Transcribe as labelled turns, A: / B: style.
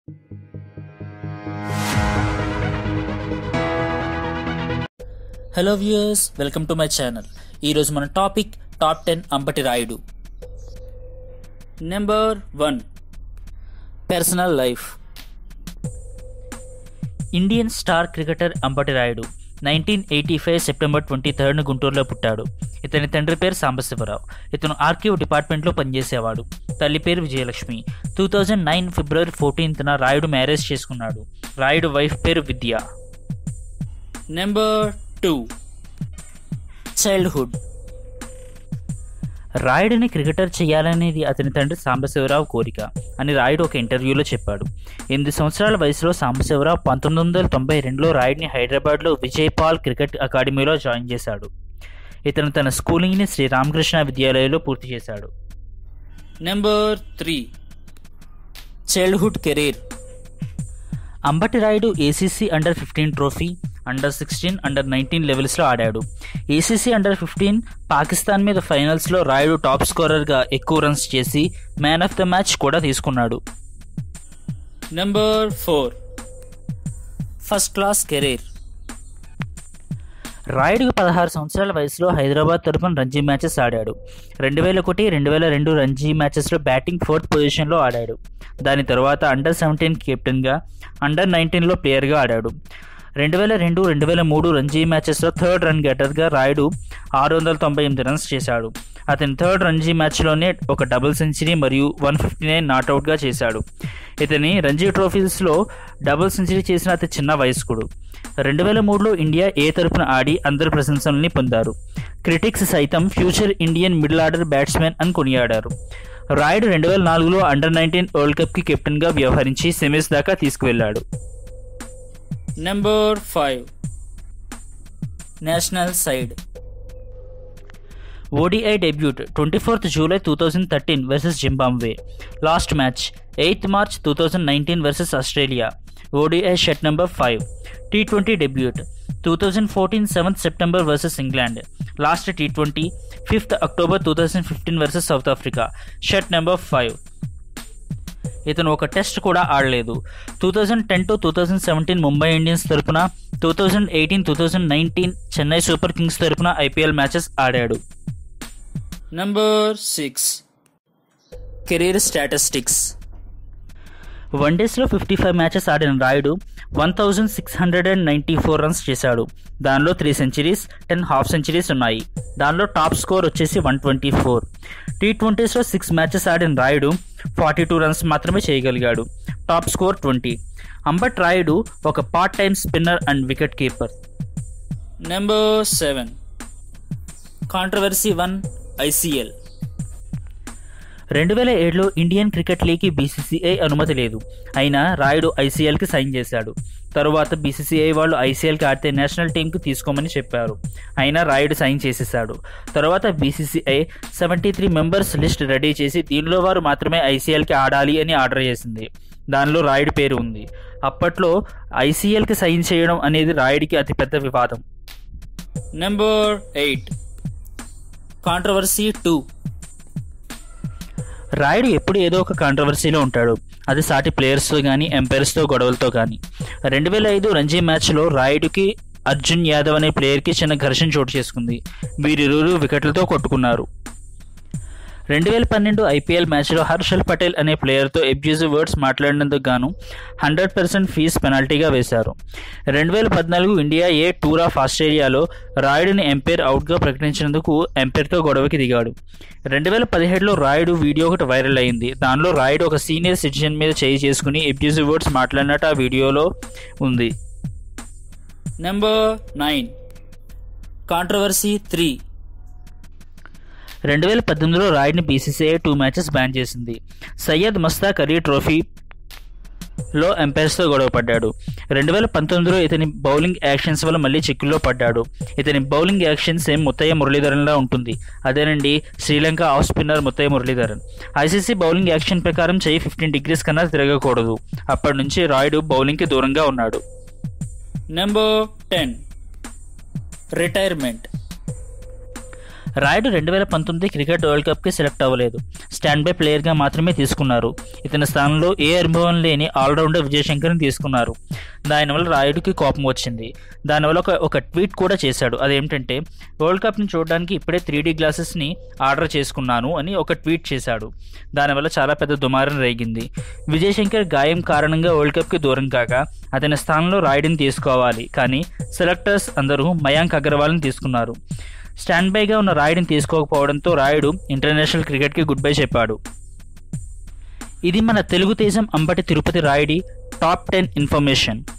A: hello viewers welcome to my channel ఈరోజు మన topic top ten Ambati Rayudu number one personal life Indian star cricketer Ambati Rayudu nineteen eighty five September twenty థర్డ్న గుంటూరులో పుట్టాడు ఇతని తండ్రి పేరు సాంబశివరావు ఇతను ఆర్కీవ్ డిపార్ట్మెంట్లో పనిచేసేవాడు తల్లి పేరు విజయలక్ష్మి టూ థౌజండ్ నైన్ ఫిబ్రవరి ఫోర్టీన్త్న రాయుడు మ్యారేజ్ చేసుకున్నాడు రాయుడు వైఫ్ పేరు విద్య నెంబర్ టూ చైల్డ్హుడ్ రాయుడిని క్రికెటర్ చేయాలనేది అతని తండ్రి సాంబశివరావు కోరిక అని రాయుడు ఒక ఇంటర్వ్యూలో చెప్పాడు ఎనిమిది సంవత్సరాల వయసులో సాంబశివరావు పంతొమ్మిది వందల తొంభై రెండులో రాయుడిని హైదరాబాద్లో విజయపాల్ క్రికెట్ అకాడమీలో జాయిన్ చేశాడు ఇతను తన స్కూలింగ్ని శ్రీ రామకృష్ణ విద్యాలయంలో పూర్తి చేశాడు number three childhood career Ambati Rayudu ACC under fifteen trophy under sixteen under nineteen లెవెల్స్లో ఆడాడు ఏసీసీ అండర్ ఫిఫ్టీన్ పాకిస్తాన్ మీద ఫైనల్స్లో రాయుడు టాప్ స్కోరర్గా ఎక్కువ రన్స్ చేసి మ్యాన్ ఆఫ్ ద మ్యాచ్ కూడా తీసుకున్నాడు number four first class career రాయుడుకు పదహారు సంవత్సరాల వయసులో హైదరాబాద్ తరపున రంజీ మ్యాచెస్ ఆడాడు రెండు వేల ఒకటి రెండు వేల రెండు రంజీ మ్యాచెస్లో బ్యాటింగ్ ఫోర్త్ పొజిషన్లో ఆడాడు దాని తర్వాత అండర్ సెవెంటీన్ కెప్టెన్గా అండర్ నైన్టీన్లో ప్లేయర్గా ఆడాడు రెండు వేల రెండు రెండు వేల మూడు రంజీ మ్యాచెస్లో థర్డ్ రన్ గెటర్గా రాయుడు ఆరు వందల తొంభై ఎనిమిది రన్స్ చేశాడు అతని థర్డ్ రంజీ మ్యాచ్లోనే ఒక డబుల్ సెంచరీ మరియు వన్ ఫిఫ్టీ నైన్ నాట్అవుట్గా చేశాడు ఇతని రంజీ ట్రోఫీస్లో డబుల్ సెంచరీ చేసిన అతి చిన్న వయస్కుడు రెండు వేల మూడులో ఇండియా ఏ తరపున ఆడి అందరి ప్రశంసల్ని పొందారు క్రిటిక్స్ సైతం future Indian middle order batsmen అని కొనియాడారు రాయుడు రెండు వేల నాలుగులో అండర్ నైన్టీన్ వరల్డ్ కప్కి కెప్టెన్గా వ్యవహరించి సెమీస్ దాకా తీసుకువెళ్ళాడు number five national side ODI debut twenty fourth July two thousand thirteen versus Zimbabwe last match eighth March two thousand nineteen versus Australia ODI shirt number five T twenty debut two thousand fourteen seventh September versus England last T twenty fifth October two thousand fifteen versus South Africa shirt number five ఇతను ఒక test కూడా ఆడలేదు two thousand ten to two thousand seventeen Mumbai Indians తరపున two thousand eighteen two thousand nineteen Chennai Super Kings తరపున IPL matches ఆడాడు number six career statistics వన్డేస్లో fifty five matches ఆడిన Rayudu one thousand six hundred and ninety four runs చేశాడు దానిలో three centuries ten half centuries ఉన్నాయి దానిలో top score వచ్చేసి one twenty four T ట్వంటీస్లో సిక్స్ మ్యాచెస్ ఆడిన రాయుడు ఫార్టీ టూ రన్స్ మాత్రమే చేయగలిగాడు top score twenty Ambati Rayudu ఒక part time spinner and wicket keeper number seven controversy one ICL రెండు వేల ఏడులో ఇండియన్ క్రికెట్ లీగ్కి బీసీసీఐ అనుమతి లేదు అయినా రాయుడు ఐసీఎల్కి సైన్ చేశాడు తరువాత బీసీసీఐ వాళ్ళు ఐసీఎల్కి ఆడితే నేషనల్ టీంకి తీసుకోమని చెప్పారు అయినా రాయుడు సైన్ చేసేసాడు తర్వాత BCCI seventy three members list ready చేసి దీనిలో వారు మాత్రమే ఐసీఎల్కి ఆడాలి అని ఆర్డర్ చేసింది దానిలో రాయుడు పేరు ఉంది అప్పట్లో ఐసీఎల్కి సైన్ చేయడం అనేది రాయుడికి అతిపెద్ద వివాదం number eight controversy two Rayudu ఎప్పుడు ఏదో ఒక కాంట్రవర్సీలో ఉంటాడు అది సాటి ప్లేయర్స్తో కానీ ఎంపైర్స్తో గొడవలతో కానీ రెండు వేల ఐదు రంజీ మ్యాచ్లో రాయుడుకి అర్జున్ యాదవ్ అనే ప్లేయర్కి చిన్న ఘర్షణ చోటు చేసుకుంది వీరిరువురు వికెట్లతో కొట్టుకున్నారు రెండు వేల పన్నెండు ఐపీఎల్ మ్యాచ్లో హర్షల్ పటేల్ అనే ప్లేయర్తో ఎబ్యూజివ్ వర్డ్స్ మాట్లాడినందుకు గాను హండ్రెడ్ పర్సెంట్ ఫీజ్ పెనాల్టీగా వేశారు రెండు వేల పద్నాలుగు ఇండియా ఏ టూర్ ఆఫ్ ఆస్ట్రేలియాలో రాయుడుని ఎంపైర్ అవుట్గా ప్రకటించినందుకు ఎంపైర్తో గొడవకి దిగాడు రెండు వేల పదిహేడులో రాయుడు వీడియో ఒకటి వైరల్ అయింది దానిలో రాయుడు ఒక సీనియర్ సిటిజన్ మీద చేయి చేసుకుని ఎబ్యూజివ్ వర్డ్స్ మాట్లాడినట్టు ఆ వీడియోలో ఉంది నెంబర్ నైన్ కాంట్రవర్సీ త్రీ రెండు వేల పద్దెనిమిదిలో రాయుడిని బీసీసీఐ టూ మ్యాచెస్ బ్యాన్ చేసింది సయ్యద్ మస్తాక్ అలీ ట్రోఫీ లో ఎంపైర్స్తో గొడవ పడ్డాడు రెండు వేల పంతొమ్మిదిలో ఇతని బౌలింగ్ యాక్షన్స్ వల్ల మళ్ళీ చిక్కుల్లో పడ్డాడు ఇతని బౌలింగ్ యాక్షన్ సేమ్ ముత్తయ్య మురళీధరన్లా ఉంటుంది అదేనండి Sri Lanka off spinner Muttiah Muralitharan ICC bowling action ప్రకారం చెయ్యి ఫిఫ్టీన్ డిగ్రీస్ కన్నా తిరగకూడదు అప్పటి నుంచి రాయుడు బౌలింగ్కి దూరంగా ఉన్నాడు నెంబర్ టెన్ రిటైర్మెంట్ రాయుడు రెండు వేల పంతొమ్మిది క్రికెట్ వరల్డ్ కప్కి సెలెక్ట్ అవ్వలేదు స్టాండ్ బై ప్లేయర్గా మాత్రమే తీసుకున్నారు ఇతని స్థానంలో ఏ అనుభవం లేని ఆల్రౌండర్ విజయశంకర్ని తీసుకున్నారు దానివల్ల రాయుడికి కోపం వచ్చింది దానివల్ల ఒక ఒక ట్వీట్ కూడా చేశాడు అదేమిటంటే వరల్డ్ కప్ని చూడడానికి ఇప్పుడే త్రీ డీ గ్లాసెస్ని ఆర్డర్ చేసుకున్నాను అని ఒక ట్వీట్ చేశాడు దానివల్ల చాలా పెద్ద దుమారం రేగింది విజయశంకర్ గాయం కారణంగా వరల్డ్ కప్కి దూరం కాగా అతని స్థానంలో రాయుడిని తీసుకోవాలి కానీ సెలెక్టర్స్ అందరూ మయాంక్ అగర్వాల్ని తీసుకున్నారు స్టాండ్ బైగా ఉన్న రాయుడిని తీసుకోకపోవడంతో రాయుడు ఇంటర్నేషనల్ క్రికెట్కి గుడ్ బై చెప్పాడు ఇది మన తెలుగుదేశం అంబటి తిరుపతి రాయుడి టాప్ టెన్ ఇన్ఫర్మేషన్